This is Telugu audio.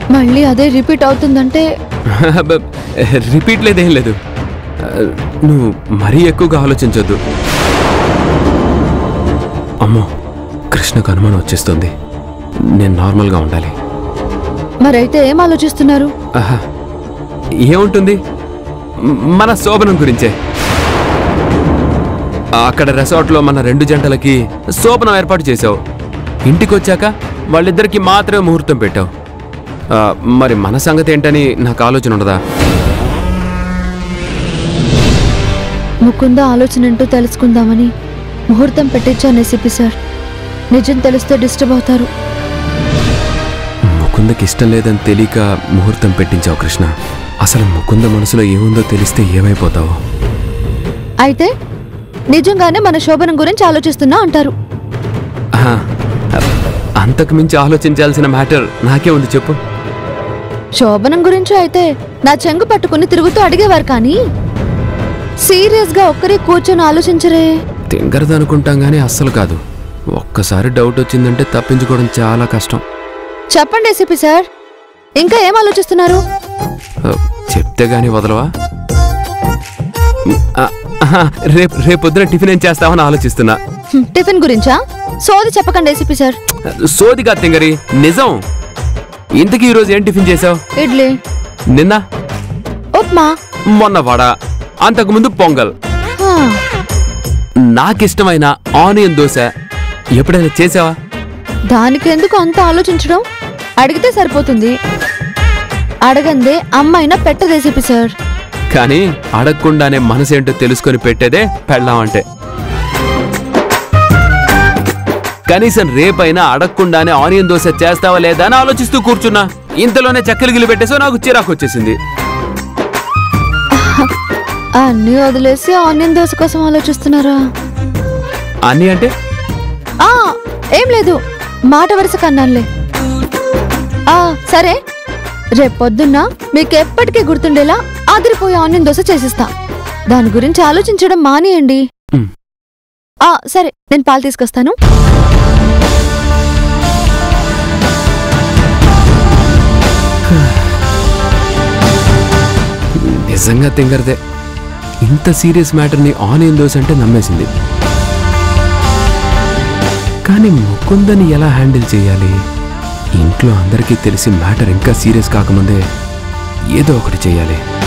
మళ్ళీ అదే రిపీట్ అవుతుందంటే రిపీట్ లేదేం లేదు ఆ, నువ్వు మరీ ఎక్కువగా ఆలోచించొద్దు అమ్మో కృష్ణకు అనుమానం వచ్చేస్తుంది నేను నార్మల్గా ఉండాలి మరైతే ఏం ఆలోచిస్తున్నారు ఆహా ఏముంటుంది మ్, మన శోభనం గురించే అక్కడ రెసార్ట్లో మన రెండు జంటలకి శోభనం ఏర్పాటు చేసావు ఇంటికి వచ్చాక వాళ్ళిద్దరికి మాత్రమే ముహూర్తం పెట్టావు ఆ, మరి మన సంగతి ఏంటని నాకు ఆలోచన ఉండదా ముకుంద ఆలోచన ఏంటో తెలుసుకుందామని ముహూర్తం పెట్టించాను ఎసిపి సార్ నిజం తెలిస్తే డిస్టర్బ్ అవుతారు ముకుందకి ఇష్టం లేదని తెలియక ముహూర్తం పెట్టించావు కృష్ణ అసలు ముకుంద మనసులో ఏముందో తెలిస్తే ఏమైపోతావు అయితే నిజంగానే మన శోభనం గురించి ఆలోచిస్తున్నా అంటారు ఆహా, అంతకు మించి ఆలోచించాల్సిన మ్యాటర్ నాకే ఉంది చెప్పు శోభనం గురించి అయితే నా చెంగు పట్టుకుని తిరుగుతూ అడిగేవారు కానీ సీరియస్ గా ఒక్కరే కూర్చొని ఆలోచించరే తింగరది అనుకుంటాం కానీ అస్సలు కాదు ఒక్కసారి డౌట్ వచ్చిందంటే తప్పించుకోవడం చాలా కష్టం చెప్పండి ఎసిపి సార్ ఇంకా ఏం ఆలోచిస్తున్నారు ఆ, చెప్తే గానీ వదలవా ఆ, ఆహా, రేపు రేపొద్దున టిఫిన్ ఏం చేస్తామని ఆలోచిస్తున్నా హ్మ్, టిఫిన్ గురించా సోది చెప్పకండి ఎసిపి సార్ సోది కాదు తింగరి నిజం ఇంతకీ ఈరోజు ఏం టిఫిన్ చేసావు ఇడ్లీ నిన్న ఉప్మా మొన్న వడ అంతకుముందు పొంగల్ హా, నాకిష్టమైన ఆనియన్ దోశ ఎప్పుడైనా చేసావా దానికి ఎందుకు అంత ఆలోచించడం అడిగితే సరిపోతుంది అడగందే అమ్మాయినా పెట్టదు ఎసిపి సార్ కానీ అడగకుండానే మనసేంటో తెలుసుకొని పెట్టేదే పెళ్ళాం అంటే కనీసం రేపైనా అడగకుండానే ఆనియన్ దోశ చేస్తావా లేదా అని ఆలోచిస్తూ కూర్చున్నా ఇంతలోనే చక్కెర గిల్లి పెట్టేసో నాకు చిరాకు వచ్చేసింది అన్నీ వదిలేసి ఆనియన్ దోశ కోసం ఆలోచిస్తున్నారా అన్నీ అంటే ఆ ఏం లేదు మాట వరుస కన్నానులే ఆ సరే రేపొద్దున్న మీకు ఎప్పటికీ గుర్తుండేలా ఆదిరిపోయే ఆనియన్ దోశ చేసిస్తా దాని గురించి ఆలోచించడం మానేయండి మ్. ఆ సరే నేను పాలు తీసుకొస్తాను నిజంగా తింగరదే ఇంత సీరియస్ మ్యాటర్ని ఆనియన్ దోశ అంటే నమ్మేసింది కానీ ముకుందని ఎలా హ్యాండిల్ చేయాలి ఇంట్లో అందరికీ తెలిసి మ్యాటర్ ఇంకా సీరియస్ కాకముందే ఏదో ఒకటి చేయాలి